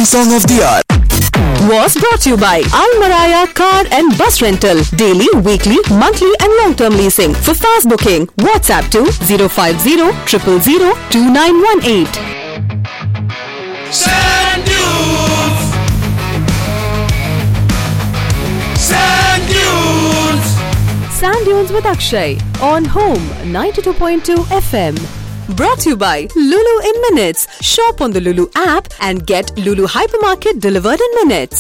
song of the hour. was brought to you by Al Maraya Car and Bus Rental. Daily, weekly, monthly, and long term leasing. For fast booking, WhatsApp to 050 000 2918. Sand dunes. Sand dunes. Sand Dunes with Akshay on Home 92.2 FM. Brought to you by Lulu in Minutes. Shop on the Lulu app and get Lulu Hypermarket delivered in minutes.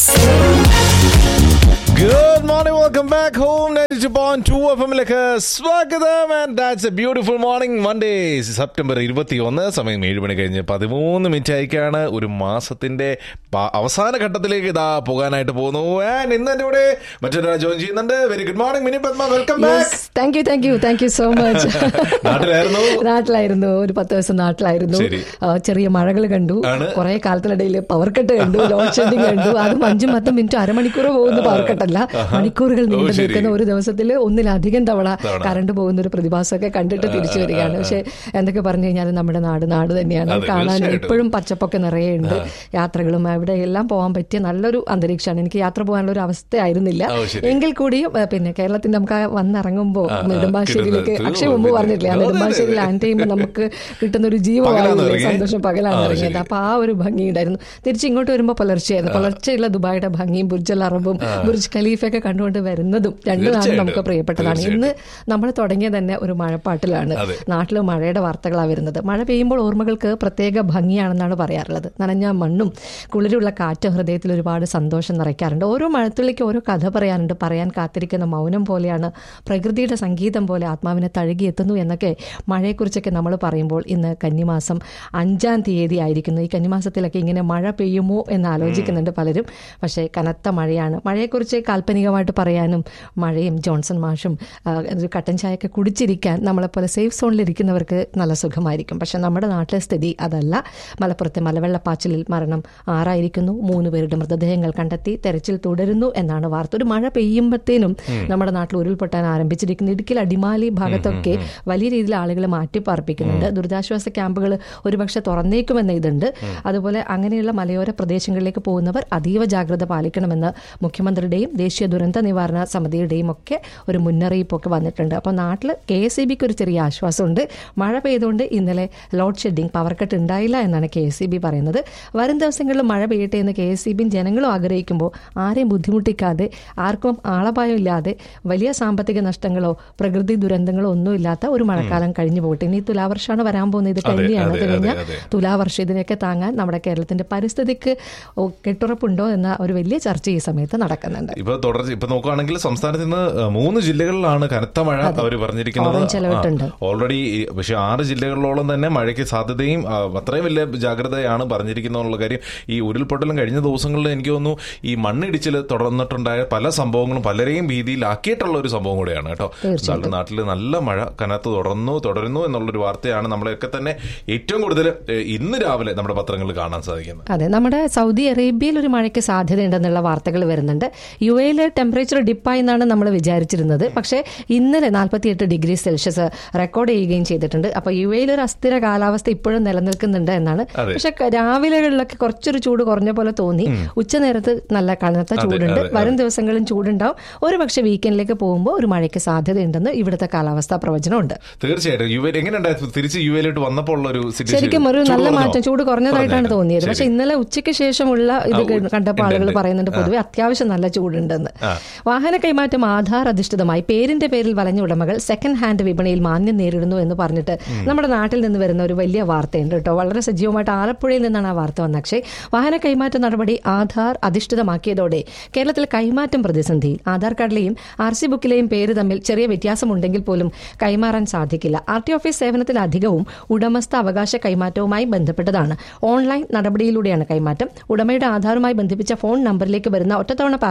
Good morning welcome back home ninety point two F എമ്മിലേക്ക് സ്വാഗതം and that's a beautiful morning Monday September ഇരുപത്തി ഒന്ന് സമയം ഏഴ് മണി കഴിഞ്ഞ് പതിമൂന്ന് minute ആയിക്കാണ് ഒരു മാസത്തിന്റെ പ- അവസാന ഘട്ടത്തിലേക്ക് ഇതാ പോകാനായിട്ട് പോകുന്നു ആൻഡ് ഇന്ന് എന്റെ കൂടെ മറ്റൊരാൾ ജോയിൻ ചെയ്യുന്നുണ്ട് very good morning Mini Padma welcome back thank you thank you thank you so much നാട്ടിലായിരുന്നു നാട്ടിലായിരുന്നു ഒരു പത്ത് ദിവസം നാട്ടിലായിരുന്നു ശരി. ആ, ചെറിയ മഴകൾ കണ്ടു ആണ്. കുറെ കാലത്തിനിടയിൽ പവർ കട്ട് കണ്ടു ലോഡ് ഷെഡിങ് കണ്ടു അതും അഞ്ചും പത്തും മിനിറ്റ് അരമണിക്കൂർ പോകുന്ന പവർ കട്ടല്ല മണിക്കൂറുകൾ ഓ, നീണ്ടു ശരി. നിൽക്കുന്ന ഒരു ദിവസത്തിൽ ഒന്നിലധികം തവണ തവണ. കറണ്ട് പോകുന്ന ഒരു പ്രതിഭാസമൊക്കെ കണ്ടിട്ട് തിരിച്ചു വരികയാണ് പക്ഷെ എന്തൊക്കെ പറഞ്ഞു കഴിഞ്ഞാൽ നമ്മുടെ നാട് നാട് തന്നെയാണ് അതെ, കാണാൻ തീർച്ചയായിട്ടും. ഇപ്പോഴും പച്ചപ്പൊക്കെ നിറയെ ഉണ്ട് യാത്രകളും അവിടെ എല്ലാം പോകാൻ പറ്റിയ നല്ലൊരു അന്തരീക്ഷമാണ് എനിക്ക് യാത്ര പോകാനുള്ള ഒരു അവസ്ഥയായിരുന്നില്ല ഓ, ശരി. എങ്കിൽ കൂടിയും ഏ, പിന്നെ കേരളത്തിന്റെ നമുക്ക് ആ വന്നിറങ്ങുമ്പോൾ ആ, ആ, നെടുമ്പാശ്ശേരിയിലേക്ക് കിട്ടുന്നത്. അക്ഷയ് മുമ്പ് പിന്നെ. പറഞ്ഞിട്ടില്ല അതെ, അതെ, നെടുമ്പാശ്ശേരി അതെ. ലാൻഡ് ചെയ്യുമ്പോൾ നമുക്ക് കിട്ടുന്ന ഒരു പകലാണ് ജീവവായു ഇറങ്ങിയത്? സന്തോഷം പകലാണ് ആ, ഇറങ്ങിയത് ശരി. അപ്പൊ ആ ഒരു ഭംഗി ഉണ്ടായിരുന്നു തിരിച്ച് ഇങ്ങോട്ട് വരുമ്പോൾ പുലർച്ചെയായിരുന്നു പുലർച്ചെയുള്ള ദുബായിയുടെ ഭംഗിയും ബുർജ് അൽ അറബും ബുർജ് ഖലീഫയൊക്കെ കണ്ടുകൊണ്ട് വരുന്നതും രണ്ടു നാളും തീർച്ചയായിട്ടും. നമുക്ക് പ്രിയപ്പെട്ടതാണ് ഇന്ന് നമ്മൾ തുടങ്ങിയ തന്നെ ഒരു മഴപ്പാട്ടിലാണ് അതെ. നാട്ടിൽ മഴയുടെ വാർത്തകളാണ് വരുന്നത് മഴ പെയ്യുമ്പോൾ ഓർമ്മകൾക്ക് പ്രത്യേക ഭംഗിയാണെന്നാണ് പറയാറുള്ളത് നനഞ്ഞ മണ്ണും കുളിരുള്ള കാറ്റും ഹൃദയത്തിൽ ഒരുപാട് സന്തോഷം നിറയ്ക്കാറുണ്ട് ഓരോ മഴത്തുള്ളിക്ക് ഓരോ കഥ പറയാനുണ്ട് പറയാൻ കാത്തിരിക്കുന്ന മൗനം പോലെയാണ് പ്രകൃതിയുടെ സംഗീതം പോലെ ആത്മാവിനെ തഴുകിയെത്തുന്നു എന്നൊക്കെ മഴയെക്കുറിച്ചൊക്കെ നമ്മൾ പറയുമ്പോൾ ഇന്ന് കന്നിമാസം അഞ്ചാം തീയതി ആയിരിക്കുന്നു ഈ കന്നിമാസത്തിലൊക്കെ ഇങ്ങനെ മഴ പെയ്യുമോ എന്ന് ആലോചിക്കുന്നുണ്ട് പലരും പക്ഷേ കനത്ത മഴയാണ് മഴയെക്കുറിച്ച് കാൽപ്പനികമായിട്ട് പറയാനും മഴയും ജോൺസൺ മാഷും ആ, ഒരു കട്ടൻ ചായയൊക്കെ കുടിച്ചിരിക്കാൻ നമ്മളെപ്പോലെ സേഫ് സോണിലിരിക്കുന്നവർക്ക് നല്ല സുഖമായിരിക്കും പക്ഷെ നമ്മുടെ നാട്ടിലെ സ്ഥിതി അതല്ല മലപ്പുറത്തെ മലവെള്ളപ്പാച്ചിലിൽ മരണം ആറായിരിക്കുന്നു മൂന്ന് പേരുടെ മൃതദേഹങ്ങൾ കണ്ടെത്തി തെരച്ചിൽ തുടരുന്നു എന്നാണ് വാർത്ത ഒരു മഴ പെയ്യുമ്പോഴത്തേനും നമ്മുടെ നാട്ടിൽ ഉരുൾപൊട്ടാൻ ആരംഭിച്ചിരിക്കുന്നു ഇടുക്കിൽ അടിമാലി ഭാഗത്തൊക്കെ വലിയ രീതിയിൽ ആളുകളെ മാറ്റിപ്പാർപ്പിക്കുന്നുണ്ട് ദുരിതാശ്വാസ ക്യാമ്പുകൾ ഒരുപക്ഷെ തുറന്നേക്കുമെന്ന ഇതുണ്ട് അതുപോലെ അങ്ങനെയുള്ള മലയോര പ്രദേശങ്ങളിലേക്ക് പോകുന്നവർ അതീവ ജാഗ്രത പാലിക്കണമെന്ന് മുഖ്യമന്ത്രിയുടെയും ദേശീയ ദുരന്ത നിവാരണ സമിതിയുടെയും ഒക്കെ ഒരു മുന്നറിയിപ്പൊക്കെ വന്നിട്ടുണ്ട് അപ്പോൾ നാട്ടിൽ കെ എസ് ഇ ബിക്ക് ഒരു ചെറിയ ആശ്വാസമുണ്ട് മഴ പെയ്തുകൊണ്ട് ഇന്നലെ ലോഡ് ഷെഡിംഗ് പവർ കട്ട് ഉണ്ടായില്ല എന്നാണ് കെ എസ് ഇ ബി പറയുന്നത് വരും ദിവസങ്ങളിൽ മഴ പെയ്യട്ടെ എന്ന് കെ എസ് ഇ ബിയും ജനങ്ങളും ആഗ്രഹിക്കുമ്പോൾ ആരെയും ബുദ്ധിമുട്ടിക്കാതെ ആർക്കും ആളപായം ഇല്ലാതെ വലിയ സാമ്പത്തിക നഷ്ടങ്ങളോ പ്രകൃതി ദുരന്തങ്ങളോ ഒന്നും ഇല്ലാത്ത ഒരു മഴക്കാലം കഴിഞ്ഞു പോകട്ടെ ഇനി തുലാവർഷമാണ് വരാൻ പോകുന്നത് ഇത് അതെ, കഴിഞ്ഞാണ് അതെ, അത് കഴിഞ്ഞാൽ അതെ, അതെ. തുലാവർഷം ഇതിനെയൊക്കെ താങ്ങാൻ നമ്മുടെ കേരളത്തിന്റെ പരിസ്ഥിതിക്ക് ഓ, കെട്ടുറപ്പുണ്ടോ എന്ന ഒരു വലിയ ചർച്ച ഈ സമയത്ത് നടക്കുന്നുണ്ട് ഇപ്പൊ തുടർച്ച ഇപ്പൊ നോക്കുകയാണെങ്കിൽ സംസ്ഥാനത്ത് ഇന്ന് മൂന്ന് ജില്ലകളിലാണ് കനത്ത മഴ അവർ പറഞ്ഞിരിക്കുന്നത് ഓറഞ്ച് alert ഉണ്ട്. ഓൾറെഡി പക്ഷെ ആറ് ജില്ലകളിലോളം തന്നെ മഴയ്ക്ക് സാധ്യതയും ആ, അത്രയും വലിയ ജാഗ്രതയാണ് പറഞ്ഞിരിക്കുന്നുള്ള കാര്യം ഈ ഉരുൾപൊട്ടലും കഴിഞ്ഞ ദിവസങ്ങളിൽ എനിക്ക് തോന്നുന്നു ഈ മണ്ണിടിച്ചിൽ തുടർന്നിട്ടുണ്ടായ പല സംഭവങ്ങളും പലരെയും ഭീതിയിലാക്കിയിട്ടുള്ള ഒരു സംഭവം കൂടെയാണ് കേട്ടോ എന്തായാലും നാട്ടിൽ നല്ല മഴ കനത്ത് തുടർന്നു തുടരുന്നു എന്നുള്ളൊരു വാർത്തയാണ് നമ്മളെയൊക്കെ തന്നെ ഏറ്റവും കൂടുതൽ ഏഹ്, ഇന്ന് രാവിലെ നമ്മുടെ പത്രങ്ങളിൽ കാണാൻ സാധിക്കുന്നത് അതെ നമ്മുടെ സൗദി അറേബ്യയിൽ ഒരു മഴയ്ക്ക് സാധ്യതയുണ്ടെന്നുള്ള വാർത്തകൾ വരുന്നുണ്ട് യു എയിൽ ടെമ്പറേച്ചർ ഡിപ്പായി എന്നാണ് നമ്മൾ വിചാരിച്ചിരുന്നത് പക്ഷേ ഇന്നലെ നാൽപ്പത്തിയെട്ട് ഡിഗ്രി സെൽഷ്യസ് റെക്കോർഡ് ചെയ്യുകയും ചെയ്തിട്ടുണ്ട് അപ്പോൾ യു എയിൽ ഒരു അസ്ഥിര കാലാവസ്ഥ ഇപ്പോഴും നിലനിൽക്കുന്നുണ്ട് എന്നാണ് അതെ. പക്ഷെ ക- രാവിലെകളിലൊക്കെ കുറച്ചൊരു ചൂട് കുറഞ്ഞ പോലെ തോന്നി ഉച്ചനേരത്ത് നല്ല കനത്ത ചൂടുണ്ട് അതെ, വരും ദിവസങ്ങളിലും ചൂടുണ്ടാവും ഒരു പക്ഷേ വീക്കെൻഡിലേക്ക് പോകുമ്പോൾ ഒരു മഴയ്ക്ക് സാധ്യതയുണ്ടെന്ന് ഇവിടുത്തെ കാലാവസ്ഥാ പ്രവചനമുണ്ട് തീർച്ചയായിട്ടും യു എ എങ്ങനെയുണ്ടായിരുന്നു തിരിച്ച് യു എയിലോട്ട് വന്നപ്പോൾ ഉള്ള ഒരു situation? ശരിക്കും ഒരു ചൂട് നല്ല കുറഞ്ഞോ? മാറ്റം ചൂട് കുറഞ്ഞതായിട്ടാണ് കുറഞ്ഞായിരുന്നു. തോന്നിയത് പക്ഷെ ശരി. ഇന്നലെ ഉച്ചയ്ക്ക് ശേഷമുള്ള ഇത് ആ, ഉ- കണ്ടപ്പോൾ ഉണ്ട്, ആളുകൾ ഉണ്ട്. പറയുന്നുണ്ട് പൊതുവെ അത്യാവശ്യം നല്ല ചൂടുണ്ടെന്ന് ആ. വാഹന കൈമാറ്റം ആധാർ അധിഷ്ഠിതമായി പേരിന്റെ പേരിൽ വലഞ്ഞ ഉടമകൾ സെക്കൻഡ് ഹാൻഡ് വിപണിയിൽ മാന്യം നേരിടുന്നു എന്ന് പറഞ്ഞിട്ട് നമ്മുടെ നാട്ടിൽ നിന്ന് വരുന്ന ഒരു വലിയ വാർത്തയുണ്ട് കേട്ടോ വളരെ സജീവമായിട്ട് ആലപ്പുഴയിൽ നിന്നാണ് ആ വാർത്ത വന്ന അക്ഷയ് വാഹന കൈമാറ്റ നടപടി ആധാർ അധിഷ്ഠിതമാക്കിയതോടെ കേരളത്തിൽ കൈമാറ്റം പ്രതിസന്ധിയിൽ ആധാർ കാർഡിലെയും ആർ സി ബുക്കിലെയും പേര് തമ്മിൽ ചെറിയ വ്യത്യാസമുണ്ടെങ്കിൽ പോലും കൈമാറാൻ സാധിക്കില്ല ആർ ടി ഓഫീസ് സേവനത്തിലധികവും ഉടമസ്ഥ അവകാശ കൈമാറ്റവുമായി ബന്ധപ്പെട്ടതാണ് ഓൺലൈൻ നടപടിയിലൂടെയാണ് കൈമാറ്റം ഉടമയുടെ ആധാറുമായി ബന്ധിപ്പിച്ച ഫോൺ നമ്പറിലേക്ക് വരുന്ന ഒറ്റത്തവണ പാസ്വേഡ്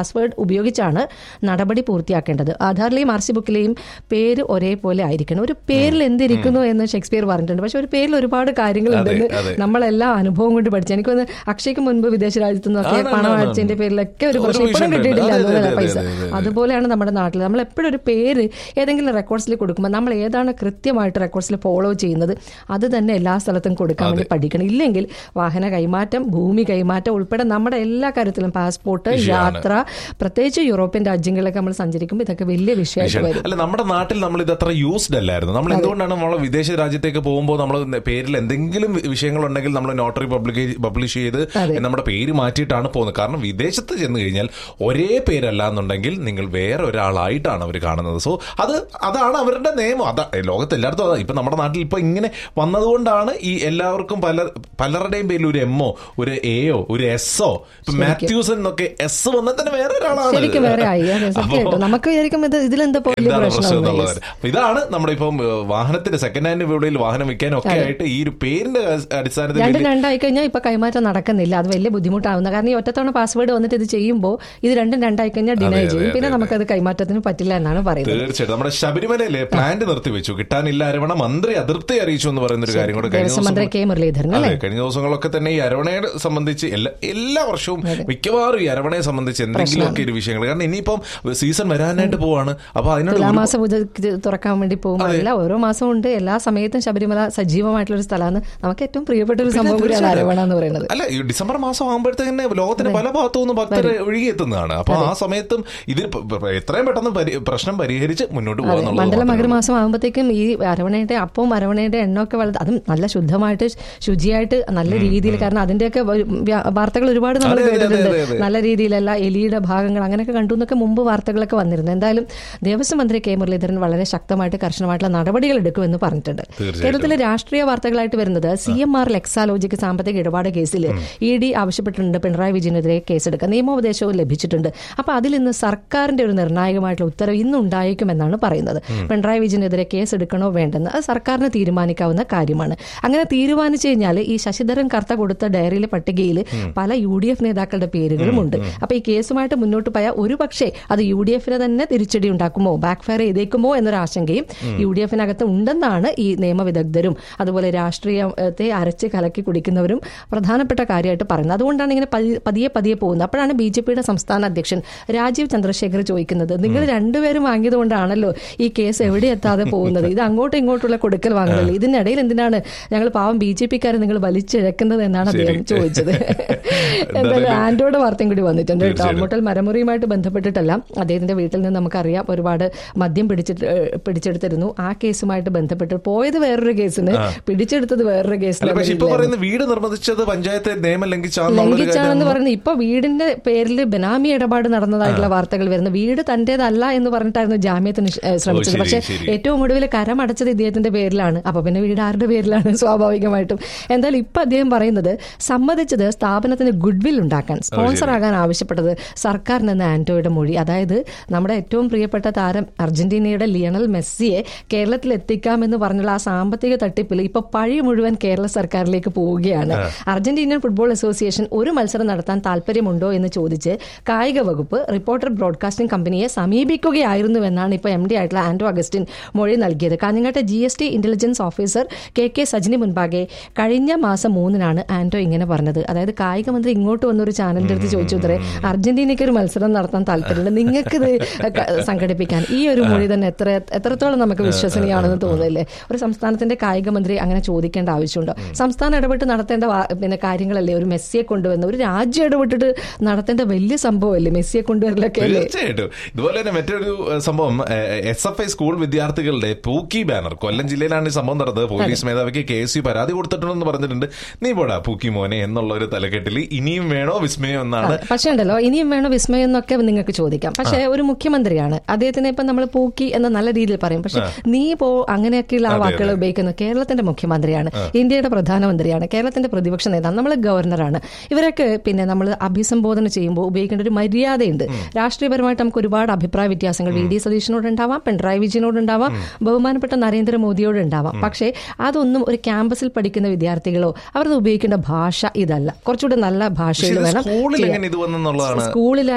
ഉപയോഗിച്ചാണ് നടപടി പൂർത്തിയാക്കേണ്ടത് ആധാറിലെയും ആർ സി ബുക്കിലെയും പേര് ഒരേപോലെ ആയിരിക്കണം ഒരു പേരിൽ എന്തിരിക്കുന്നു എന്ന് ഷേക്സ്പിയർ പറഞ്ഞിട്ടുണ്ട് പക്ഷെ ഒരു പേരിൽ ഒരുപാട് കാര്യങ്ങളുണ്ടെന്ന് അതെ, അതെ. നമ്മളെല്ലാം അനുഭവം കൊണ്ട് പഠിച്ചു എനിക്ക് തോന്നുന്നു അക്ഷയ്ക്ക് മുൻപ് വിദേശ രാജ്യത്തു നിന്നൊക്കെ ആണ്, പണം ആണ്, ആണ്. അയച്ചതിന്റെ പേരിലൊക്കെ ഒരു ഒരു പ്രശ്നം ഇപ്പോഴും വിഷയം കിട്ടിയിട്ടില്ല ഉണ്ട്. അതെ, അതുപോലെ അതെ, പൈസ അതെ, അതെ, അതെ. അതുപോലെയാണ് നമ്മുടെ നാട്ടിൽ നമ്മൾ എപ്പോഴും ഒരു പേര് ഏതെങ്കിലും റെക്കോർഡ്സിൽ കൊടുക്കുമ്പോൾ നമ്മൾ ഏതാണ് കൃത്യമായിട്ട് റെക്കോർഡ്സിൽ ഫോളോ ചെയ്യുന്നത് അത് തന്നെ എല്ലാ സ്ഥലത്തും കൊടുക്കാൻ വേണ്ടി പഠിക്കണം ഇല്ലെങ്കിൽ വാഹന കൈമാറ്റം ഭൂമി കൈമാറ്റം ഉൾപ്പെടെ നമ്മുടെ എല്ലാ കാര്യത്തിലും പാസ്പോർട്ട് വിഷയമാണ്. യാത്ര പ്രത്യേകിച്ച് യൂറോപ്യൻ രാജ്യങ്ങളിലൊക്കെ നമ്മൾ സഞ്ചരിക്കുമ്പോൾ ഇതൊക്കെ വലിയ വിഷയമായിട്ട് വിഷയം. വരും അല്ല നമ്മുടെ നാട്ടിൽ നമ്മൾ ഇത് അത്ര യൂസ്ഡ് അല്ലായിരുന്നു നമ്മൾ എന്തുകൊണ്ടാണ് നമ്മൾ വിദേശ രാജ്യത്തേക്ക് പോകുമ്പോൾ നമ്മൾ പേരിൽ എന്തെങ്കിലും വിഷയങ്ങളുണ്ടെങ്കിൽ നമ്മൾ നോട്ടറി പബ്ലിഷ് ചെയ്ത് അതെ. നമ്മുടെ പേര് മാറ്റിയിട്ടാണ് പോകുന്നത് കാരണം വിദേശത്ത് ചെന്ന് കഴിഞ്ഞാൽ ഒരേ പേരല്ല എന്നുണ്ടെങ്കിൽ നിങ്ങൾ വേറെ ഒരാളായിട്ടാണ് അവർ കാണുന്നത് സോ അത് അതാണ് അവരുടെ നിയമം അതാ ലോകത്ത് എല്ലായിടത്തും അതാ ഇപ്പൊ നമ്മുടെ നാട്ടിൽ ഇപ്പൊ ഇങ്ങനെ വന്നതുകൊണ്ടാണ് ഈ എല്ലാവർക്കും പല പലരുടെയും പേരിൽ ഒരു എമ്മോ ഒരു എയോ ഒരു എസ്ഒ ഇപ്പൊ മാത്യൂസൻ എന്നൊക്കെ എസ് വന്നാൽ തന്നെ വേറെ ഒരാളാണ് ശരിക്കും വേറെ ആയി അതെ, സത്യമായിട്ടും അപ്പോ- നമുക്ക് വിചാരിക്കും ഇത് ഇതിലെന്താ വലിയ എന്താണ് പ്രശ്നം പ്രശ്നം എന്നുള്ളത് അപ്പൊ ഇതാണ് നമ്മുടെ ഇപ്പം ഏഹ്, വാഹനത്തിന്റെ സെക്കൻഡ് ഹാൻഡ് വിപണിയിൽ വാഹനം വിൽക്കാനും ഒക്കെ ആയിട്ട് ഈ ഒരു പേരിന്റെ അടിസ്ഥാനത്തിൽ രണ്ടും വലിയ- രണ്ടായി കഴിഞ്ഞാൽ ഇപ്പൊ കൈമാറ്റം നടക്കുന്നില്ല അത് വലിയ ബുദ്ധിമുട്ടാവുന്ന കാരണം ഈ ഒറ്റത്തവണ പാസ്വേഡ് വന്നിട്ട് ഇത് ചെയ്യുമ്പോൾ ഇത് രണ്ടും രണ്ടായി കഴിഞ്ഞാൽ ഡിനൈ അതെ, ചെയ്യും അതെ, പിന്നെ അതെ. നമുക്കത് കൈമാറ്റത്തിന് പറ്റില്ല എന്നാണ് പറയുന്നത് തീർച്ചയായിട്ടും നമ്മുടെ ശബരിമലയിലെ പ്ലാന്റ് നിർത്തിവെച്ചു കിട്ടാനില്ല അരവണ മന്ത്രി അതിർത്തി അറിയിച്ചു എന്ന് പറയുന്ന ഒരു കാര്യം കൂടെ കഴിഞ്ഞ ദേവസ്വം മന്ത്രി ദിവസം കെ മുരളീധരൻ അതെ അല്ലേ കഴിഞ്ഞ ദിവസങ്ങളൊക്കെ തന്നെ ഈ അരവണയെ സംബന്ധിച്ച് എല്ലാ എല്ലാ വർഷവും മിക്കവാറും ഈ അരവണയെ സംബന്ധിച്ച് എന്തെങ്കിലുമൊക്കെ ഒരു വിഷയങ്ങൾ കാരണം ഇനിയിപ്പം സീസൺ വരാനായിട്ട് പോവാണ് അപ്പൊ അതിനോട് ഒരു- തുലാമാസ പൂജ തുറക്കാൻ വേണ്ടി പോകുമ്പോൾ എല്ലാ ഓരോ മാസവും ഉണ്ട് എല്ലാ സമയത്തും ശബരിമല സജീവമായിട്ടുള്ള ഒരു സ്ഥലമാണ് നമുക്ക് ഏറ്റവും പ്രിയപ്പെട്ട ഒരു സംഭവം കൂടിയാണ് തീർച്ചയായിട്ടും. അരവണ എന്ന് പറയുന്നത് അല്ല ഈ ഡിസംബർ മാസം ആകുമ്പോഴത്തേക്ക് ലോകത്തിന്റെ പല ഭാഗത്തു നിന്ന് ഭക്തർ ഒഴുകിയെത്തുന്നതാണ് അപ്പൊ ആ സമയത്തും ഇതിന് പ- പ- എത്രയും പെട്ടെന്ന് പരി- പ്രശ്നം പരിഹരിച്ച് മുന്നോട്ട് അതെ മണ്ഡല പോകാന്നുള്ളത് മകരമാസം ആകുമ്പോഴത്തേക്കും ഈ അരവണയുടെ അപ്പവും അരവണയുടെ എണ്ണമൊക്കെ വളരെ അതും നല്ല ശുദ്ധമായിട്ട് ശുചിയായിട്ട് നല്ല രീതിയിൽ കാരണം അതിന്റെയൊക്കെ വ്യ- വ്യ- വാർത്തകൾ ഒരുപാട് നമ്മൾ അതെ, അതെ, അതെ, കേട്ടിട്ടുണ്ട് അതെ, അതെ. നല്ല രീതിയിലല്ല എലിയുടെ ഭാഗങ്ങൾ അങ്ങനെയൊക്കെ കണ്ടു എന്നൊക്കെ മുമ്പ് വാർത്തകളൊക്കെ വന്നിരുന്നു എന്തായാലും ദേവസ്വം മന്ത്രി കെ മുരളീധരൻ വളരെ ശക്തമായിട്ട് കർശനമായിട്ടുള്ള നടപടികൾ എടുക്കുമെന്ന് പറഞ്ഞിട്ടുണ്ട് തീർച്ചയായിട്ടും. കേരളത്തിലെ രാഷ്ട്രീയ വാർത്തകളായിട്ട് വരുന്നത് സി എം ആർ ലെക്സാലോജിക്ക് സാമ്പത്തിക ഇടപാട് കേസിൽ ഇ ഡി ആവശ്യപ്പെട്ടിട്ടുണ്ട് പിണറായി വിജയനെതിരെ കേസെടുക്കാൻ നിയമോപദേശവും ലഭിച്ചിട്ടുണ്ട് അപ്പൊ അതിൽ ഇന്ന് സർക്കാരിന്റെ ഒരു നിർണായകമായിട്ടുള്ള ഉത്തരവ് ഇന്ന് ഉണ്ടായേക്കുമെന്നാണ് പറയുന്നത് പിണറായി വിജയനെതിരെ കേസെടുക്കണോ വേണ്ടെന്ന് അത് സർക്കാരിന് തീരുമാനിക്കാവുന്ന കാര്യമാണ് അങ്ങനെ തീരുമാനിച്ചു കഴിഞ്ഞാൽ ഈ ശശിധരൻ കർത്ത കൊടുത്ത ഡയറിയിലെ പട്ടികയിൽ പല യു ഡി എഫ് നേതാക്കളുടെ പേരുകളും ഉണ്ട് അപ്പൊ ഈ കേസുമായിട്ട് മുന്നോട്ട് പോയാൽ ഒരു പക്ഷേ അത് യു ഡി എഫിന് തന്നെ തിരിച്ചടി ഉണ്ടാക്കുമോ ബാക്ക് ഫയർ ചെയ്തേക്കുമോ എന്നൊരു ആശങ്കയും യു ഡി എഫിനകത്ത് ഉണ്ടെന്നാണ് ഈ നിയമവിദഗ്ധരും അതുപോലെ രാഷ്ട്രീയത്തെ അരച്ച് കലക്കി കുടിക്കുന്നവരും പ്രധാനപ്പെട്ട കാര്യമായിട്ട് പറയുന്നത് അതുകൊണ്ടാണ് ഇങ്ങനെ പതി- പതിയെ പതിയെ പോകുന്നത് അപ്പോഴാണ് ബി ജെ പിയുടെ സംസ്ഥാന അധ്യക്ഷൻ രാജീവ് ചന്ദ്രശേഖർ ചോദിക്കുന്നത് നിങ്ങൾ രണ്ടുപേരും വാങ്ങിയതുകൊണ്ടാണല്ലോ ഈ കേസ് എവിടെ എത്താതെ പോകുന്നത് ഇത് അങ്ങോട്ടും ഇങ്ങോട്ടുള്ള കൊടുക്കൽ വാങ്ങലല്ലേ ഇതിനിടയിൽ എന്തിനാണ് ഞങ്ങൾ പാവം ബി ജെ പിക്കാരെ നിങ്ങൾ വലിച്ചിഴക്കുന്നത് എന്നാണ് അദ്ദേഹം ശരി. ചോദിച്ചത് എന്തായാലും ആൻഡ്രോയുടെ വാർത്തയും കൂടി വന്നിട്ടുണ്ട് കേട്ടോ തീർച്ചയായും. അമ്മൂട്ടൽ മരമുറിയുമായിട്ട് ബന്ധപ്പെട്ടിട്ടല്ല അദ്ദേഹത്തിന്റെ വീട്ടിൽ നിന്ന് നമുക്കറിയാം ഒരുപാട് മദ്യം പിടിച്ചിട്ട് ഏഹ്, പിടിച്ചെടുത്തിരുന്നു ആ കേസുമായിട്ട് ബന്ധപ്പെട്ട് പോയത് വേറൊരു കേസിന് പിടിച്ചെടുത്തത് വേറൊരു അല്ല കേസിന് പക്ഷെ ഇപ്പൊ പറയുന്ന വീട് നിർബന്ധിച്ചത് പഞ്ചായത്ത് നിയമം ലംഘിച്ചാന്നുള്ളൊരു ലംഘിച്ചാണെന്ന് കാര്യം പറയുന്നത് ഇപ്പൊ വീടിന്റെ പേരിൽ ബനാമി ഇടപാട് നടന്നതായിട്ടുള്ള വാർത്തകൾ വരുന്നു വീട് തന്റേതല്ല എന്ന് പറഞ്ഞിട്ടായിരുന്നു ജാമ്യത്തിന് ഷ്- ഏഹ് ശ്രമിച്ചത് ശരി, പക്ഷെ ശരി. ഏറ്റവും ഒടുവിൽ കരമടച്ചത് ഇദ്ദേഹത്തിന്റെ പേരിലാണ് അപ്പൊ പിന്നെ വീട് ആരുടെ പേരിലാണ് സ്വാഭാവികമായിട്ടും എന്തായാലും ഇപ്പൊ അദ്ദേഹം പറയുന്നത് സമ്മതിച്ചത് സ്ഥാപനത്തിന് ഗുഡ്വിൽ ഉണ്ടാക്കാൻ സ്പോൺസർ ആകാൻ ആവശ്യപ്പെട്ടത് സർക്കാരിനെന്ന് ആന്റോയുടെ മൊഴി അതായത് നമ്മുടെ ഏറ്റവും പ്രിയപ്പെട്ട താരം അർജന്റീനയുടെ ലിയണൽ മെസ്സിയെ കേരളത്തിൽ എത്തിക്കാമെന്ന് പറഞ്ഞുള്ള ആ സാമ്പത്തിക തട്ടിപ്പിൽ ഇപ്പൊ പഴി മുഴുവൻ കേരള സർക്കാരിലേക്ക് പോവുകയാണ് അർജന്റീനിയൻ ഫുട്ബോൾ അസോസിയേഷൻ ഒരു മത്സരം നടത്താൻ താല്പര്യമുണ്ടോ എന്ന് ചോദിച്ച് കായിക വകുപ്പ് റിപ്പോർട്ടർ ബ്രോഡ്കാസ്റ്റിംഗ് കമ്പനിയെ സമീപിക്കുകയായിരുന്നുവെന്നാണ് ഇപ്പോൾ എം ഡി ആയിട്ടുള്ള ആന്റോ അഗസ്റ്റിൻ മൊഴി നൽകിയത് കാഞ്ഞങ്ങാട്ടെ G S T intelligence officer K K Sajini മുൻപാകെ കഴിഞ്ഞ മാസം മൂന്നിനാണ് ആന്റോ ഇങ്ങനെ പറഞ്ഞത് അതായത് കായിക മന്ത്രി ഇങ്ങോട്ട് വന്നൊരു ചാനലിന്റെ അടുത്ത് ചോദിച്ചു ഉത്തരേ അർജന്റീനയ്ക്ക് ഒരു മത്സരം നടത്താൻ താല്പര്യമുണ്ട് നിങ്ങൾക്ക് ഇത് ക- സംഘടിപ്പിക്കാൻ ഈ ഒരു മൊഴി തന്നെ എത്ര എത്രത്തോളം നമുക്ക് വിശ്വസനീയമാണെന്ന് തോന്നുന്നില്ലേ ഒരു സംസ്ഥാനത്തിന്റെ കായിക മന്ത്രി അങ്ങനെ ചോദിക്കേണ്ട ആവശ്യമുണ്ടോ സംസ്ഥാനം ഇടപെട്ട് നടത്തേണ്ട വാ- പിന്നെ കാര്യങ്ങളല്ലേ ഒരു മെസ്സിയെ കൊണ്ടുവന്ന ഒരു രാജ്യം ഇടപെട്ടിട്ട് നടത്തേണ്ട വലിയ സംഭവമല്ലേ മെസ്സിയെ കൊണ്ടുവരലൊക്കെ അല്ലേ തീർച്ചയായിട്ടും ഇതുപോലെ തന്നെ മറ്റൊരു ഏഹ്, സംഭവം എസ് എഫ് ഐ സ്കൂൾ വിദ്യാർത്ഥികളുടെ പൂക്കി ബാനർ കൊല്ലം ജില്ലയിലാണ് ഈ സംഭവം നടന്നത് പോലീസ് മേധാവിക്ക് കെ എസ് യു പരാതി കൊടുത്തിട്ടുണ്ടെന്ന് പറഞ്ഞിട്ടുണ്ട് നീ പോടാ പൂക്കി മോനെ എന്നുള്ള ഒരു തലക്കെട്ടിൽ ഇനിയും വേണോ വിസ്മയം എന്നാണ് പക്ഷേ ഉണ്ടല്ലോ ഇനിയും വേണം വിസ്മയം എന്നൊക്കെ നിങ്ങൾക്ക് ചോദിക്കാം പക്ഷേ ഒരു മുഖ്യമന്ത്രിയാണ് അദ്ദേഹത്തിനെ ഇപ്പം നമ്മൾ പൂക്കി എന്ന് നല്ല രീതിയിൽ പറയും പക്ഷെ നീ പോ അങ്ങനെയൊക്കെയുള്ള ആ വാക്കുകൾ ഉപയോഗിക്കുന്നത് കേരളത്തിന്റെ മുഖ്യമന്ത്രിയാണ് ഇന്ത്യയുടെ പ്രധാനമന്ത്രിയാണ് കേരളത്തിന്റെ പ്രതിപക്ഷ നേതാവ് നമ്മൾ ഗവർണറാണ് ഇവരൊക്കെ പിന്നെ നമ്മൾ അഭിസംബോധന ചെയ്യുമ്പോൾ ഉപയോഗിക്കേണ്ട ഒരു മര്യാദയുണ്ട് രാഷ്ട്രീയപരമായിട്ട് നമുക്ക് ഒരുപാട് അഭിപ്രായ വ്യത്യാസങ്ങൾ വി ഡി സതീശനോട് ഉണ്ടാവാം പിണറായി വിജയനോട് ഉണ്ടാവാം ബഹുമാനപ്പെട്ട നരേന്ദ്രമോദിയോട് ഉണ്ടാവാം പക്ഷേ അതൊന്നും ഒരു ക്യാമ്പസിൽ പഠിക്കുന്ന വിദ്യാർത്ഥികളോ അവരത് ഉപയോഗിക്കേണ്ട ഭാഷ ഇതല്ല കുറച്ചുകൂടെ നല്ല ഭാഷയിൽ പക്ഷേ ഇത് വേണം സ്കൂളിൽ ചെയ്യാൻ. എങ്ങനെ ഇത് വന്നെന്നുള്ളതാണ് സ്കൂളിലായാലും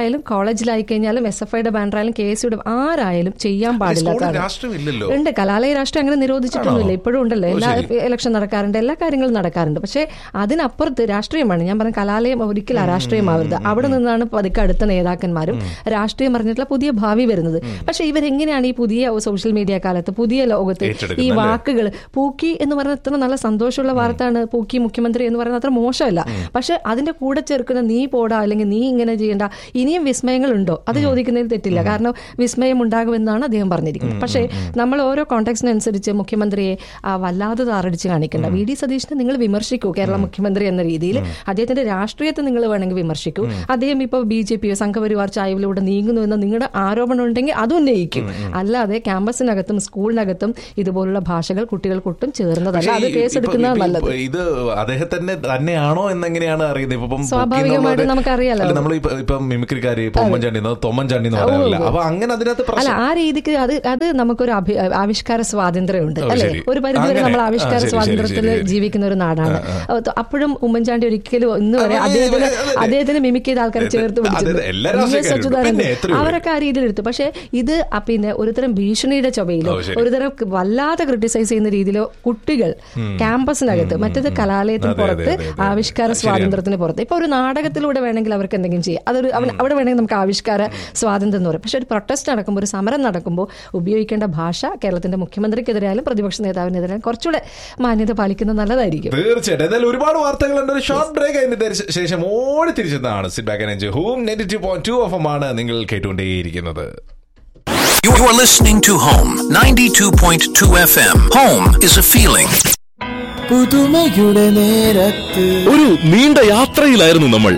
സ്കൂളിലായാലും കോളേജിലായി കഴിഞ്ഞാലും എസ് എഫ് ഐയുടെ ബാനറായാലും കെ എസ് യുടെ ആരായാലും ചെയ്യാൻ പാടില്ലാത്തതാണ് രാഷ്ട്രീയം ഇല്ലല്ലോ ഉണ്ട് കലാലയ രാഷ്ട്രീയം അങ്ങനെ നിരോധിച്ചിട്ടൊന്നുമില്ല ഇപ്പോഴും ഉണ്ടല്ലോ എല്ലാ ഇലക്ഷൻ നടക്കാറുണ്ട് എല്ലാ കാര്യങ്ങളും നടക്കാറുണ്ട് പക്ഷേ അതിനപ്പുറത്ത് രാഷ്ട്രീയമാണ് ഞാൻ പറഞ്ഞ കലാലയം ഒരിക്കലും അരാഷ്ട്രീയമാവരുത് അവിടെ നിന്നാണ് പതുക്കെ അടുത്ത നേതാക്കന്മാരും രാഷ്ട്രീയം പറഞ്ഞിട്ടുള്ള പുതിയ ഭാവി വരുന്നത് പക്ഷേ ഇവരെങ്ങനെയാണ് ഈ പുതിയ സോഷ്യൽ മീഡിയ കാലത്ത് പുതിയ ലോകത്ത് ഈ ഏറ്റെടുക്കുന്നത് വാക്കുകൾ പൂക്കി എന്ന് പറയുന്ന അത്ര നല്ല സന്തോഷമുള്ള വാർത്തയാണ് പൂക്കി മുഖ്യമന്ത്രി എന്ന് പറയുന്നത് അത്ര മോശമല്ല പക്ഷെ അതിന്റെ കൂടെ ചേർക്കുന്ന നീ പോടാ അല്ലെങ്കിൽ നീ ഇങ്ങനെ ചെയ്യണ്ട ഇനിയും വിസ്മയങ്ങളുണ്ടോ അത് ചോദിക്കുന്നതിൽ തെറ്റില്ല കാരണം വിസ്മയം ഉണ്ടാകുമെന്നാണ് അദ്ദേഹം പറഞ്ഞിരിക്കുന്നത് പക്ഷേ നമ്മൾ ഓരോ കോൺടാക്സിനനുസരിച്ച് മുഖ്യമന്ത്രിയെ ആ, വല്ലാതെ താറടിച്ച് കാണിക്കേണ്ട വി ഡി സതീഷിനെ നിങ്ങൾ വിമർശിക്കൂ കേരള മുഖ്യമന്ത്രി എന്ന രീതിയിൽ അദ്ദേഹത്തിന്റെ രാഷ്ട്രീയത്തെ നിങ്ങൾ വേണമെങ്കിൽ വിമർശിക്കൂ അദ്ദേഹം ഇപ്പോൾ ബി ജെ പിയോ സംഘപരിവാർ ചായവിലൂടെ നീങ്ങുന്നു എന്ന നിങ്ങളുടെ ആരോപണം ഉണ്ടെങ്കിൽ അതും ഉന്നയിക്കും അല്ലാതെ ക്യാമ്പസിനകത്തും സ്കൂളിനകത്തും ഇതുപോലുള്ള ഭാഷകൾ കുട്ടികൾക്കൊട്ടും ചേർന്നതല്ല പക്ഷേ അത് ഈ- കേസെടുക്കുന്നത് ഇപ്പൊ- നല്ലത് ഇപ്പൊ ഇത് അദ്ദേഹത്തിന്റെ തന്നെയാണോ എന്നെങ്ങനെയാണ് അറിയുന്നത് ഇപ്പൊ ഇപ്പം സ്വാഭാവികമായിട്ടും പൊക്കി നമുക്കറിയാലോ. അല്ല, നമ്മൾ ഇപ്പൊ ഇപ്പൊ മിമിക്രിക്കാര് ഇപ്പൊ ഉമ്മൻചാണ്ടി എന്ന് തൊമ്മൻചാണ്ടി എന്ന് പറയാറില്ല അപ്പൊ അങ്ങനെ അതിനകത്ത് അല്ല പ്രശ്നം ആ രീതിക്ക് അത് അത് നമുക്കൊരു അഭി- ആവിഷ്കാര സ്വാതന്ത്ര്യമുണ്ട് ഓ, അല്ലെ ശരി. ഒരു പരിധി വരെ അങ്ങനെ. നമ്മൾ ആ, ആവിഷ്കാര ശരി, ശരി, സ്വാതന്ത്ര്യത്തിൽ ശരി, ശരി. ജീവിക്കുന്ന ഒരു നാടാണ് അത് അപ്പോഴും ഉമ്മൻചാണ്ടി ഒരിക്കലും ഇന്ന് വരെ ആ, അദ്ദേഹത്തിന് അതെ, അതെ. അദ്ദേഹത്തിന് മിമിക് ചെയ്ത ആൾക്കാരെ അതെ, ചേർത്ത് അതെ, പിടിച്ചിരുന്നു. എല്ലാ വി. എസ്. രാഷ്ട്രീയക്കാരും അച്യുതാനന്ദൻ. പിന്നെ എത്രയോ പേര്. അവരൊക്കെ ആ രീതിയിൽ എടുത്തു പക്ഷേ ഇത് ആ പിന്നെ ഒരുതരം ഭീഷണിയുടെ ചൊവയിലോ ഓ, ശരി. ഒരുതരം വല്ലാതെ ക്രിട്ടിസൈസ് ചെയ്യുന്ന രീതിയിലോ കുട്ടികൾ ക്യാമ്പസിനകത്ത് മറ്റേത് കലാലയത്തിന് അതെ, അതെ, പുറത്ത് അതെ, അതെ. ആവിഷ്കാര ശരിയാണ്. സ്വാതന്ത്ര്യത്തിന് പുറത്ത് ഇപ്പൊ ഒരു നാടകത്തിലൂടെ വേണമെങ്കിൽ അവർക്ക് എന്തെങ്കിലും ചെയ്യാം അതൊരു അവൻ- അവിടെ വേണമെങ്കിൽ നമുക്ക് ആവിഷ്കാര സ്വാതന്ത്ര്യം എന്ന് പറയും പക്ഷെ ഒരു പ്രൊട്ടസ്റ്റ് നടക്കുമ്പോൾ ഒരു സമരം നടക്കുമ്പോൾ ഉപയോഗിക്കേണ്ട ഭാഷ കേരളത്തിന്റെ മുഖ്യമന്ത്രിക്കെതിരായാലും പ്രതിപക്ഷ നേതാവിനെതിരായാലും കുറച്ചുകൂടെ മാന്യത പാലിക്കുന്നത് നല്ലതായിരിക്കും തീർച്ചയായിട്ടും എന്തായാലും ഒരുപാട് വാർത്തകളുണ്ട് ഒരു ഷോർട്ട് ബ്രേക്ക് അതിന് തിരിച്ച ശേഷം ഓടി തിരിച്ചതാണ് sit back and home ninety two point two ഓഫ് ആണ് നിങ്ങൾ കേട്ടുകൊണ്ടേയിരിക്കുന്നത് You are listening to Home 92.2 FM. Home is a feeling. പുതുമയുടെ നേരത്ത് ഒരു നീണ്ട യാത്രയിലായിരുന്നു നമ്മൾ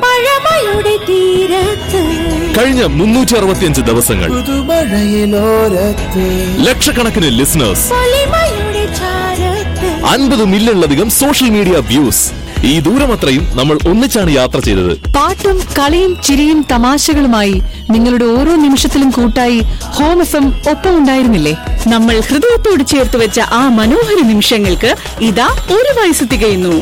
കഴിഞ്ഞ മുന്നൂറ്റി അറുപത്തിയഞ്ച് ദിവസങ്ങൾ പുതുമഴയിലോരത്ത് ലക്ഷക്കണക്കിന് ലിസണേഴ്സ് അൻപത് മില്യണിലധികം സോഷ്യൽ മീഡിയ വ്യൂസ് ഈ ദൂരമത്രയും നമ്മൾ ഒന്നിച്ചാണ് യാത്ര ചെയ്തത് പാട്ടും കളിയും ചിരിയും തമാശകളുമായി നിങ്ങളുടെ ഓരോ നിമിഷത്തിലും കൂട്ടായി ഹോം എഫ് എം ഒപ്പം ഉണ്ടായിരുന്നില്ലേ നമ്മൾ ഹൃദയത്തോട് ചേർത്ത് വെച്ച ആ മനോഹര നിമിഷങ്ങൾക്ക് ഇതാ ഒരു വയസ്സ് തികയുന്നു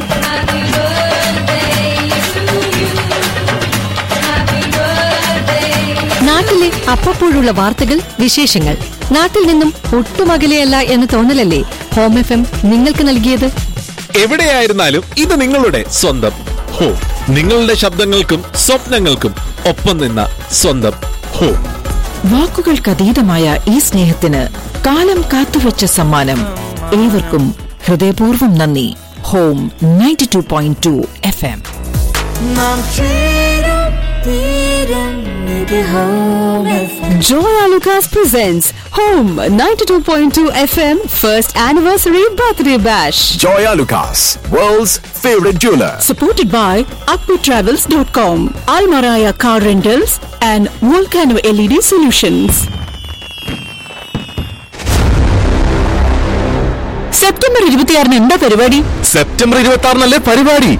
നാട്ടിലെ അപ്പപ്പോഴുള്ള വാർത്തകൾ വിശേഷങ്ങൾ നാട്ടിൽ നിന്നും ഒട്ടും അകലെയല്ല എന്ന തോന്നലല്ലേ ഹോം എഫ് എം നിങ്ങൾക്ക് നൽകിയത് എവിടെയായിരുന്നാലും ഇത് നിങ്ങളുടെ സ്വന്തം ഹോ നിങ്ങളുടെ ശബ്ദങ്ങൾക്കും സ്വപ്നങ്ങൾക്കും ഒപ്പം നിന്ന സ്വന്തം ഹോ വാക്കുകൾക്കതീതമായ ഈ സ്നേഹത്തിന് കാലം കാത്തുവച്ച സമ്മാനം ഏവർക്കും ഹൃദയപൂർവ്വം നന്ദി home ninety two point two F M നാം ചേരും തീരും ഇത് home FM. Joya Lucas presents Home 92.2 FM First Anniversary Birthday Bash. Joya Lucas, world's favorite jeweler. supported by akpitravels.com, Almaraya Car Rentals and Volcano LED Solutions. September ഇരുപത്തിയാറിന് എന്താ പരിപാടി September ഇരുപത്തി ആറിനല്ലേ പരിപാടി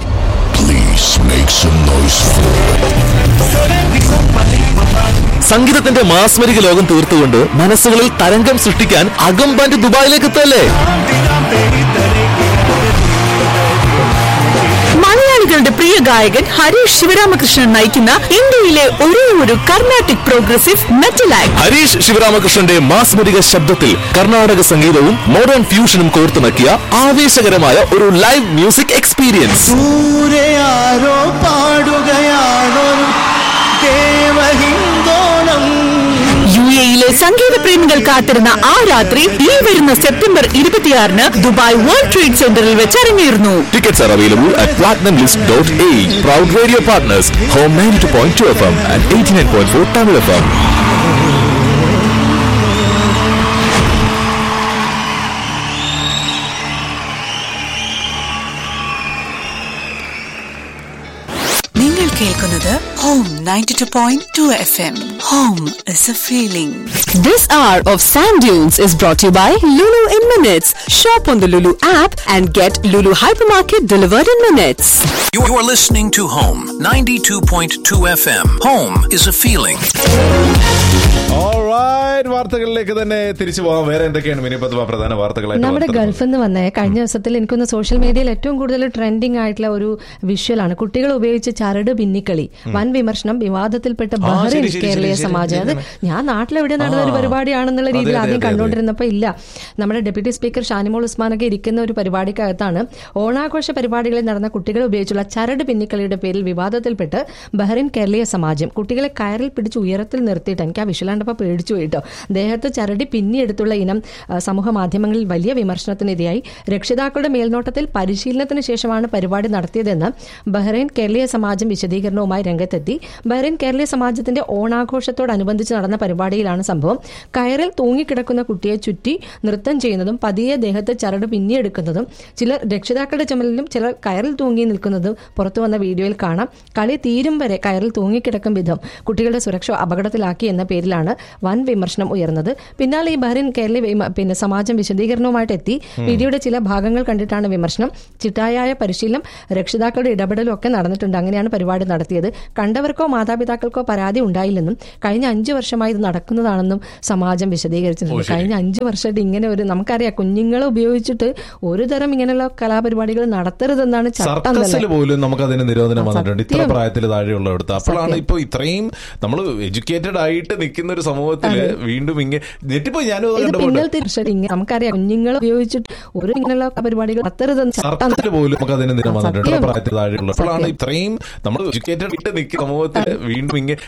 സംഗീതത്തിന്റെ മാസ്മരിക ലോകം തീർത്തുകൊണ്ട് മനസ്സുകളിൽ തരംഗം സൃഷ്ടിക്കാൻ അകമ്പാൻഡ് ദുബായിലേക്ക് എത്തല്ലേ മലയാളികളുടെ പ്രിയ ഗായകൻ ഹരീഷ് ശിവരാമകൃഷ്ണൻ നയിക്കുന്ന ഇന്ത്യയിലെ ഒരേ ഒരു Carnatic progressive metal act Harish ശിവരാമകൃഷ്ണന്റെ മാസ്മരിക ശബ്ദത്തിൽ കർണാടക സംഗീതവും മോഡേൺ ഫ്യൂഷനും കോർത്തിണക്കിയ ആവേശകരമായ ഒരു ലൈവ് മ്യൂസിക് എക്സ്പീരിയൻസ് ദൂരെ ആരോ പാടുകയാണൊരു ദേവഹിന്ദോണം യു എയിലെ സംഗീത പ്രേമികൾ കാത്തിരുന്ന ആ രാത്രി ഈ വരുന്ന സെപ്റ്റംബർ ഇരുപത്തിയാറിന് ദുബായ് വേൾഡ് ട്രേഡ് സെന്ററിൽ വെച്ച് അരങ്ങേറുന്നു Tickets are available at platinumlist.a. Proud radio partners, Home 92.2 FM and 89.4 Tamil FM. നിങ്ങൾ കേൾക്കുന്നത് home ninety two point two F M home is a feeling This hour of Sand Dunes is brought to you by Lulu in Minutes. Shop on the Lulu app and get Lulu Hypermarket delivered in minutes. You are listening to Home 92.2 FM. Home is a feeling. All Alright, വാർത്തകളിലേക്ക് തന്നെ തിരിച്ചു പോകാം വേറെ എന്തൊക്കെയാണ് മിനിപ്പത്ത് പ്രധാന വാർത്തകളായിട്ട് നമ്മുടെ വാർത്തകൾ? ഗൾഫിൽ നിന്ന് വന്ന കഴിഞ്ഞ ദിവസത്തിൽ എനിക്കൊന്ന് സോഷ്യൽ മീഡിയയിൽ ഏറ്റവും കൂടുതൽ ട്രെൻഡിങ് ആയിട്ടുള്ള ഒരു വിഷ്വലാണ് കുട്ടികൾ ഉപയോഗിച്ച് ചരട് പിന്നിക്കളി വൻ വിമർശനം വിവാദത്തിൽപ്പെട്ട ആ, ബഹ്റിൻ ശരി, ശരി, കേരളീയ ശരി, സമാജം അത് ശരി. ഞാൻ നാട്ടിലെവിടെ നടന്ന ഒരു ആ. പരിപാടിയാണെന്നുള്ള അതെ, രീതിയിൽ അതെ, ആദ്യം അതെ, അതെ. കണ്ടുകൊണ്ടിരുന്നപ്പോൾ ഇല്ല നമ്മുടെ ഡെപ്യൂട്ടി സ്പീക്കർ ഷാനിമോൾ ഉസ്മാനൊക്കെ ഇരിക്കുന്ന ഒരു പരിപാടിക്കകത്താണ് ഓണാഘോഷ പരിപാടികളിൽ നടന്ന കുട്ടികളെ ഉപയോഗിച്ചുള്ള ചരട് പിന്നിക്കളിയുടെ പേരിൽ വിവാദത്തിൽപ്പെട്ട് ബഹ്റിൻ കേരളീയ സമാജം കുട്ടികളെ കയറിൽ പിടിച്ച് ഉയരത്തിൽ നിർത്തിയിട്ട് എനിക്ക് ആ വിഷലാണ്ടപ്പോൾ പേടിച്ചു പോയിട്ടോ ദേഹത്ത് ചരടി പിന്നിയെടുത്തുള്ള ഇനം ആ, സമൂഹ മാധ്യമങ്ങളിൽ വലിയ വിമർശനത്തിനിരയായി രക്ഷിതാക്കളുടെ മേൽനോട്ടത്തിൽ പരിശീലനത്തിന് ശേഷമാണ് പരിപാടി നടത്തിയതെന്ന് ബഹ്റൈൻ കേരളീയ സമാജം വിശദീകരണവുമായി രംഗത്തെത്തി ബഹ്റൈൻ കേരളീയ സമാജത്തിന്റെ ഓണാഘോഷത്തോടനുബന്ധിച്ച് നടന്ന പരിപാടിയിലാണ് സംഭവം കയറിൽ തൂങ്ങിക്കിടക്കുന്ന കുട്ടിയെ ചുറ്റി നൃത്തം ചെയ്യുന്നതും പതിയെ ദേഹത്ത് ചരട് പിന്നിയെടുക്കുന്നതും ചിലർ രക്ഷിതാക്കളുടെ ചുമലിലും ചിലർ കയറിൽ തൂങ്ങി നിൽക്കുന്നതും പുറത്തു വന്ന വീഡിയോയിൽ കാണാം കളി തീരും വരെ കയറിൽ തൂങ്ങിക്കിടക്കും വിധം കുട്ടികളുടെ സുരക്ഷ അപകടത്തിലാക്കി എന്ന പേരിലാണ് വൻ വിമർശനം ഉയർന്നത് പിന്നാലെ ഈ ബഹ്റിൻ കേരള വിമ- പിന്നെ സമാജം വിശദീകരണവുമായിട്ട് എത്തി വീഡിയോയുടെ ചില ഭാഗങ്ങൾ കണ്ടിട്ടാണ് വിമർശനം ചിട്ടായായ പരിശീലനം രക്ഷിതാക്കളുടെ ഇടപെടലും ഒക്കെ നടന്നിട്ടുണ്ട് അങ്ങനെയാണ് പരിപാടി നടത്തിയത് കണ്ടവർക്കോ മാതാപിതാക്കൾക്കോ പരാതി ഉണ്ടായില്ലെന്നും കഴിഞ്ഞ അഞ്ചു വർഷമായി ഇത് നടക്കുന്നതാണെന്നും സമാജം വിശദീകരിച്ചിട്ടുണ്ട് കഴിഞ്ഞ അഞ്ചു വർഷമായിട്ട് ഇങ്ങനെ ഒരു നമുക്കറിയാം കുഞ്ഞുങ്ങളെ ഉപയോഗിച്ചിട്ട് ഒരു തരം ഇങ്ങനെയുള്ള കലാപരിപാടികൾ നടത്തരുതെന്നാണ് ചട്ടം സർക്കസിൽ തന്നെ പോലും നമുക്ക് അതിന് നിരോധനം വന്നിട്ടുണ്ട് ഇത്ര സത്യം. പ്രായത്തിൽ താഴെയുള്ളടത്ത് അപ്പോഴാണ് ഇപ്പൊ ഇത്രയും നമ്മൾ എഡ്യൂക്കേറ്റഡ് ആയിട്ട് നിൽക്കുന്ന ഒരു സമൂഹത്തില് വീണ്ടും ഇങ്ങനെ നെറ്റിപ്പോ ഞാനും അത് ഇത് കണ്ടപ്പോൾ പിന്നൽ തീർച്ചയായിട്ടും ഇങ്ങനെ നമുക്കറിയാം കുഞ്ഞുങ്ങളെ ഉപയോഗിച്ചിട്ട് ഒരു ഇങ്ങനെയുള്ള പരിപാടികൾ നടത്തരുതെന്ന് ചട്ടം സർക്കസിൽ പോലും നമുക്ക് അതിന് നിരോധനം വന്നിട്ടുണ്ട് ഇത്ര സത്യം. പ്രായത്തിൽ താഴെയുള്ള അപ്പോഴാണ് സത്യം. ഇത്രയും നമ്മൾ എഡ്യൂക്കേറ്റഡ് ആയിട്ട് നിൽക്കുന്ന സമൂഹത്തില് വീണ്ടും ഇങ്ങനെ